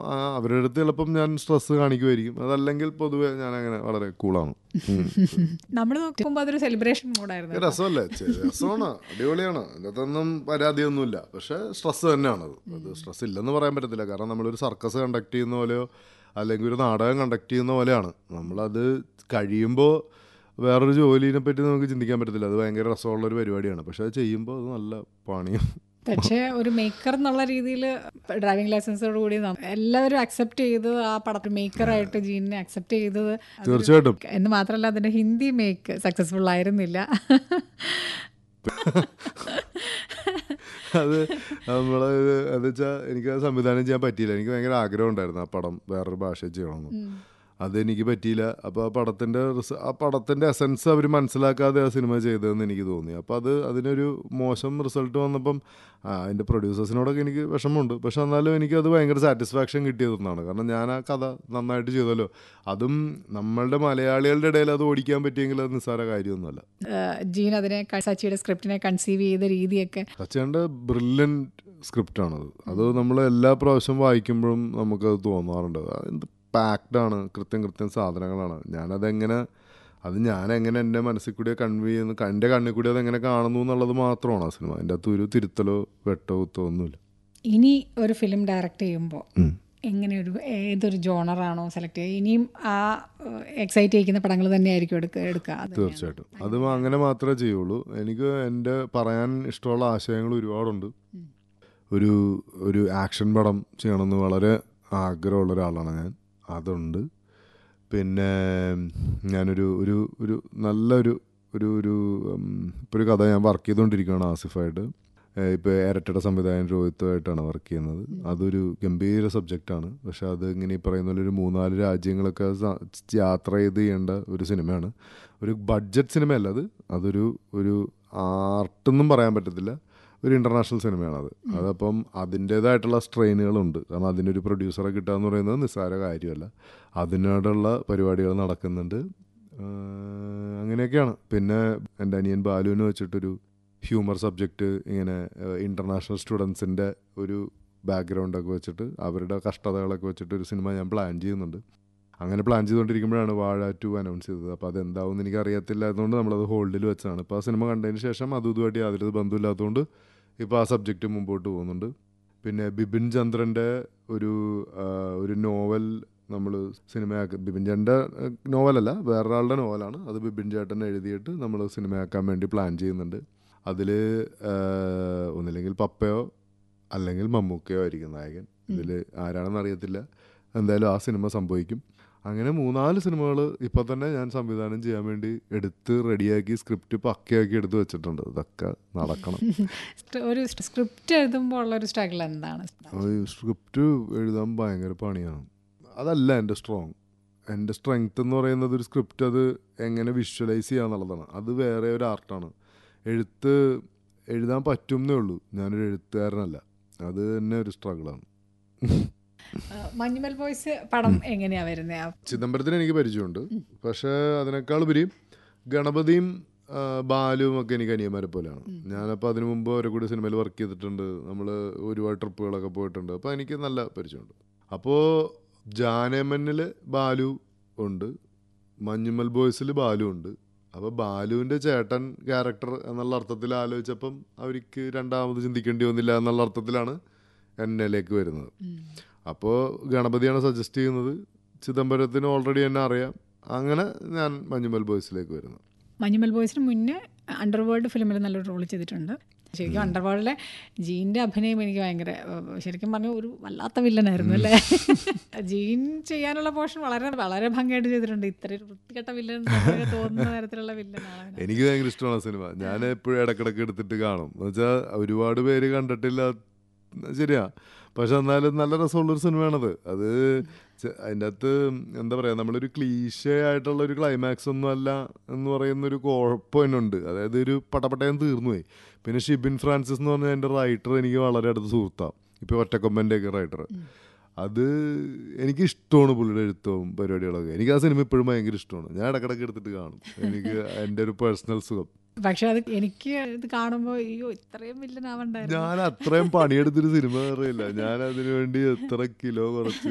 ആ, അവരുടെ അടുത്ത് ചിലപ്പം ഞാൻ സ്ട്രെസ് കാണിക്കുമായിരിക്കും അതല്ലെങ്കിൽ പൊതുവെ ഞാൻ അങ്ങനെ വളരെ കൂളാണ് ഉം. നമ്മൾ നോക്കുമ്പോൾ അതൊരു സെലിബ്രേഷൻ മൂഡായിരുന്നു ഇത് രസമല്ലേ ചെ- രസമാണ് അടിപൊളിയാണ് അതിനകത്തൊന്നും പരാതിയൊന്നുമില്ല പക്ഷെ സ്ട്രെസ് തന്നെയാണ് അത് അത് സ്ട്രെസ് ഇല്ലെന്ന് പറയാൻ പറ്റത്തില്ല കാരണം നമ്മളൊരു സർക്കസ് കണ്ടക്ട് ചെയ്യുന്ന പോലെയോ അല്ലെങ്കിൽ ഒരു നാടകം കണ്ടക്ട് ചെയ്യുന്ന പോലെയാണ് നമ്മളത് കഴിയുമ്പോൾ വേറൊരു ജോലിനെ പറ്റി നമുക്ക് ചിന്തിക്കാൻ പറ്റത്തില്ല അത് ഭയങ്കര രസമുള്ള ഒരു പരിപാടിയാണ് പക്ഷെ അത് ചെയ്യുമ്പോൾ അത് നല്ല പണിയും പക്ഷേ ഒരു മേക്കർ എന്നുള്ള രീതിയിൽ ഡ്രൈവിംഗ് ലൈസൻസോട് കൂടി നം- എല്ലാവരും അക്സെപ്റ്റ് ചെയ്ത് ആ പടത്തിൽ മേക്കറായിട്ട് ജീനിനെ അക്സെപ്റ്റ് ചെയ്തത് അതൊരു- തീർച്ചയായിട്ടും എന്ന് മാത്രമല്ല അതിന്റെ ഹിന്ദി മേക്ക് സക്സസ്ഫുൾ ആയിരുന്നില്ല അത് നമ്മൾ എന്ന് വെച്ചാൽ എനിക്ക് അത് സംവിധാനം ചെയ്യാൻ പറ്റിയില്ല എനിക്ക് ഭയങ്കര ആഗ്രഹം ഉണ്ടായിരുന്നു ആ പടം വേറൊരു ഭാഷയിൽ ചെയ്യണമെന്ന് അതെനിക്ക് പറ്റിയില്ല അപ്പോൾ ആ പടത്തിൻ്റെ റിസ- ആ പടത്തിൻ്റെ എസൻസ് അവർ മനസ്സിലാക്കാതെ ആ സിനിമ ചെയ്തതെന്ന് എനിക്ക് തോന്നി അപ്പോൾ അത് അതിനൊരു മോശം റിസൾട്ട് വന്നപ്പം ആ, അതിൻ്റെ പ്രൊഡ്യൂസേഴ്സിനോടൊക്കെ എനിക്ക് വിഷമമുണ്ട് പക്ഷെ എന്നാലും എനിക്കത് ഭയങ്കര സാറ്റിസ്ഫാക്ഷൻ കിട്ടിയതെന്നാണ് കാരണം ഞാൻ ആ കഥ നന്നായിട്ട് ചെയ്തല്ലോ അതും നമ്മളുടെ മലയാളികളുടെ ഇടയിൽ അത് ഓടിക്കാൻ പറ്റിയെങ്കിൽ അത് നിസ്സാര കാര്യമൊന്നുമല്ല ഏഹ് ജീൻ അതിനെ ക- സച്ചിയുടെ സ്ക്രിപ്റ്റിനെ കൺസീവ് ചെയ്ത രീതിയൊക്കെ സച്ചേൻ്റെ ബ്രില്യൻറ്റ് സ്ക്രിപ്റ്റാണത് അത് നമ്മൾ എല്ലാ പ്രാവശ്യം വായിക്കുമ്പോഴും നമുക്കത് തോന്നാറുണ്ട് അത് എന്ത് പാക്ഡാണ് കൃത്യം കൃത്യം സാധനങ്ങളാണ് ഞാനതെങ്ങനെ അത് ഞാൻ എങ്ങനെ എൻ്റെ മനസ്സിൽ കൂടി കൺവേ ചെയ്യുന്നു എൻ്റെ കണ്ണിൽ കൂടി അതെങ്ങനെ കാണുന്നു എന്നുള്ളത് മാത്രമാണ് ആ സിനിമ അതിൻ്റെ അകത്ത് ഒരു തിരുത്തലോ വെട്ടോ കുത്തോ ഒന്നുമില്ല ഇനി ഒരു ഫിലിം ഡയറക്റ്റ് ചെയ്യുമ്പോൾ ഉം. എങ്ങനെ ഒരു ഏതൊരു ജോണറാണോ സെലക്ട് ചെയ്യുക ഇനിയും ആ എക്സൈറ്റ് ചെയ്യിക്കുന്ന പടങ്ങൾ തന്നെയായിരിക്കും എടുക്കുക എടുക്കുക അത് തീർച്ചയായിട്ടും അത് അങ്ങനെ മാത്രമേ ചെയ്യുള്ളൂ എനിക്ക് എൻ്റെ പറയാൻ ഇഷ്ടമുള്ള ആശയങ്ങൾ ഒരുപാടുണ്ട് ഒരു ഒരു ആക്ഷൻ പടം ചെയ്യണമെന്ന് വളരെ ആഗ്രഹമുള്ള ഒരാളാണ് ഞാൻ അതുണ്ട് പിന്നെ ഞാനൊരു ഒരു ഒരു നല്ലൊരു ഒരു ഒരു ഇപ്പോൾ ഒരു കഥ ഞാൻ വർക്ക് ചെയ്തുകൊണ്ടിരിക്കുകയാണ് ആസിഫായിട്ട് ഇപ്പോൾ ഇരട്ടയുടെ സംവിധായകൻ രോഹിത്തുമായിട്ടാണ് വർക്ക് ചെയ്യുന്നത് അതൊരു ഗംഭീര സബ്ജക്റ്റാണ് പക്ഷെ അത് ഇങ്ങനെ ഈ പറയുന്ന പോലെ ഒരു മൂന്നാല് രാജ്യങ്ങളൊക്കെ സ- യാത്ര ചെയ്ത് ചെയ്യേണ്ട ഒരു സിനിമയാണ് ഒരു ബഡ്ജറ്റ് സിനിമയല്ല അത് അതൊരു ഒരു ആർട്ടെന്നും പറയാൻ പറ്റത്തില്ല ഒരു ഇൻ്റർനാഷണൽ സിനിമയാണത് അതപ്പം അതിൻ്റേതായിട്ടുള്ള സ്ട്രെയിനുകളുണ്ട് കാരണം അതിനൊരു പ്രൊഡ്യൂസറെ കിട്ടുക എന്ന് പറയുന്നത് നിസ്സാര കാര്യമല്ല അതിനോടുള്ള പരിപാടികൾ നടക്കുന്നുണ്ട് ആഹ് അങ്ങനെയൊക്കെയാണ് പിന്നെ എൻ്റെ അനിയൻ ബാലുവിന് വെച്ചിട്ടൊരു ഹ്യൂമർ സബ്ജക്റ്റ് ഇങ്ങനെ ഇൻ്റർനാഷണൽ സ്റ്റുഡൻസിൻ്റെ ഒരു ബാക്ക്ഗ്രൗണ്ടൊക്കെ വെച്ചിട്ട് അവരുടെ കഷ്ടതകളൊക്കെ വെച്ചിട്ട് ഒരു സിനിമ ഞാൻ പ്ലാൻ ചെയ്യുന്നുണ്ട് അങ്ങനെ പ്ലാൻ ചെയ്തുകൊണ്ടിരിക്കുമ്പോഴാണ് വാഴ ടു അനൗൺസ് ചെയ്തത് അപ്പോൾ അത് എന്താവും എനിക്ക് അറിയത്തില്ല അതുകൊണ്ട് നമ്മളത് ഹോൾഡിൽ വെച്ചാണ് ഇപ്പോൾ ആ സിനിമ കണ്ടതിന് ശേഷം അതും ഇതുമായിട്ട് യാതൊരു ബന്ധമില്ലാത്തതുകൊണ്ട് ഇപ്പോൾ ആ സബ്ജക്റ്റ് മുമ്പോട്ട് പോകുന്നുണ്ട് പിന്നെ ബിപിൻ ചന്ദ്രൻ്റെ ഒരു ആ, ഒരു നോവൽ നമ്മൾ സിനിമയാക്കി ബിപിൻ ചേട്ടൻ്റെ നോവലല്ല വേറൊരാളുടെ നോവലാണ് അത് ബിപിൻ ചേട്ടൻ എഴുതിയിട്ട് നമ്മൾ സിനിമയാക്കാൻ വേണ്ടി പ്ലാൻ ചെയ്യുന്നുണ്ട് അതിൽ ഒന്നില്ലെങ്കിൽ പപ്പയോ അല്ലെങ്കിൽ മമ്മൂക്കയോ ആയിരിക്കും നായകൻ ഇതിൽ ആരാണെന്ന് അറിയത്തില്ല എന്തായാലും ആ സിനിമ സംഭവിക്കും അങ്ങനെ മൂന്നാല് സിനിമകൾ ഇപ്പോൾ തന്നെ ഞാൻ സംവിധാനം ചെയ്യാൻ വേണ്ടി എടുത്ത് റെഡിയാക്കി സ്ക്രിപ്റ്റ് പക്കയാക്കി എടുത്ത് വെച്ചിട്ടുണ്ട് ഇതൊക്കെ നടക്കണം സ്റ്റ്- ഒരു സ്ക്രിപ്റ്റ് എഴുതുമ്പോൾ ഉള്ള ഒരു സ്ട്രഗിൾ എന്താണ് സ്ക്രിപ്റ്റ് എഴുതാൻ ഭയങ്കര പണിയാണ് അതല്ല എൻ്റെ സ്ട്രോങ് എൻ്റെ സ്ട്രെങ്ത് എന്ന് പറയുന്നത് ഒരു സ്ക്രിപ്റ്റ് അത് എങ്ങനെ വിഷ്വലൈസ് ചെയ്യുക എന്നുള്ളതാണ് അത് വേറെ ഒരു ആർട്ടാണ് എഴുത്ത് എഴുതാൻ പറ്റും എന്നേ ഉള്ളൂ ഞാനൊരു എഴുത്തുകാരനല്ല അത് തന്നെ ഒരു സ്ട്രഗിളാണ് ഏഹ് മഞ്ഞുമൽ ബോയ്സ് പടം എങ്ങനെയാ വരുന്നത് ചിദംബരത്തിന് എനിക്ക് പരിചയമുണ്ട് പക്ഷേ അതിനേക്കാൾ ഉപരി ഗണപതിയും ആ, ബാലുവും ഒക്കെ എനിക്ക് അനിയന്മാരെ പോലെയാണ് ഞാനപ്പോൾ അതിനു മുമ്പ് അവരെ കൂടി സിനിമയിൽ വർക്ക് ചെയ്തിട്ടുണ്ട് നമ്മൾ ഒരുപാട് ട്രിപ്പുകളൊക്കെ പോയിട്ടുണ്ട് അപ്പോൾ എനിക്ക് നല്ല പരിചയമുണ്ട് അപ്പോൾ ജാനമന്നിൽ ബാലു ഉണ്ട് മഞ്ഞുമൽ ബോയ്സിൽ ബാലു ഉണ്ട് അപ്പോൾ ബാലുവിൻ്റെ ചേട്ടൻ ക്യാരക്ടർ എന്നുള്ള അർത്ഥത്തിൽ ആലോചിച്ചപ്പം അവർക്ക് രണ്ടാമത് ചിന്തിക്കേണ്ടി വന്നില്ല എന്നുള്ള അർത്ഥത്തിലാണ് എന്നിലേക്ക് വരുന്നത് അപ്പോൾ ഗണപതിയാണ് സജസ്റ്റ് ചെയ്യുന്നത് ചിദംബരത്തിന് ഓൾറെഡി എന്നെ അറിയാം അങ്ങനെ ഞാൻ മഞ്ഞുമൽ ബോയ്സിലേക്ക് വരുന്നു മഞ്ഞുമൽ ബോയ്സിന് മുന്നേ അണ്ടർവേൾഡ് ഫിലിമിൽ നല്ലൊരു റോൾ ചെയ്തിട്ടുണ്ട് ശരിക്കും അണ്ടർവേൾഡിലെ ജീൻ്റെ അഭിനയം എനിക്ക് ഭയങ്കര ഏഹ്, ശരിക്കും പറഞ്ഞ ഒരു വല്ലാത്ത വില്ലനായിരുന്നു അല്ലേ ജീൻ ചെയ്യാനുള്ള പോർഷൻ വളരെ വളരെ ഭംഗിയായിട്ട് ചെയ്തിട്ടുണ്ട് ഇത്ര ഒരു വൃത്തികെട്ട വില്ലൻ എന്നൊക്കെ തോന്നുന്ന തരത്തിലുള്ള വില്ലനാണ് അവന്. എനിക്ക് ഭയങ്കര ഇഷ്ടമാണ് ആ സിനിമ ഞാൻ എപ്പോഴും ഇടക്കിടക്ക് എടുത്തിട്ട് കാണും എന്ന് വെച്ചാൽ ഒരുപാട് പേര് കണ്ടിട്ടില്ല ശരിയാ പക്ഷെ എന്നാലും നല്ല രസമുള്ളൊരു സിനിമയാണത് അത് ചെ- അതിൻ്റെ അകത്ത് എന്താ പറയുക നമ്മളൊരു ക്ലീശ ആയിട്ടുള്ള ഒരു ക്ലൈമാക്സ് ഒന്നും അല്ല എന്ന് പറയുന്ന ഒരു കുഴപ്പം അതിനുണ്ട് അതായത് ഒരു പടപട്ടയം തീർന്നു പോയി പിന്നെ ഷിബിൻ ഫ്രാൻസിസ് എന്ന് പറഞ്ഞ എൻ്റെ റൈറ്റർ എനിക്ക് വളരെ അടുത്ത സുഹൃത്താണ് ഇപ്പോൾ ഒറ്റക്കൊമ്പൻ്റെ ഒക്കെ റൈറ്റർ അത് എനിക്ക് ഇഷ്ടമാണ് പുള്ളിയുടെ എഴുത്തവും പരിപാടികളൊക്കെ എനിക്ക് ആ സിനിമ ഇപ്പോഴും ഭയങ്കര ഇഷ്ടമാണ് ഞാൻ ഇടക്കിടക്ക് എടുത്തിട്ട് കാണും എനിക്ക് എൻ്റെ ഒരു പേഴ്സണൽ സുഖം പക്ഷെ അത് എനിക്ക് ഇത് കാണുമ്പോൾ അയ്യോ ഇത്രയും വില്ലനാവണ്ടായിരുന്നു ഞാൻ അത്രയും പണിയെടുത്തൊരു സിനിമ അറിയില്ല ഞാൻ അതിനു വേണ്ടി എത്ര കിലോ കുറച്ച്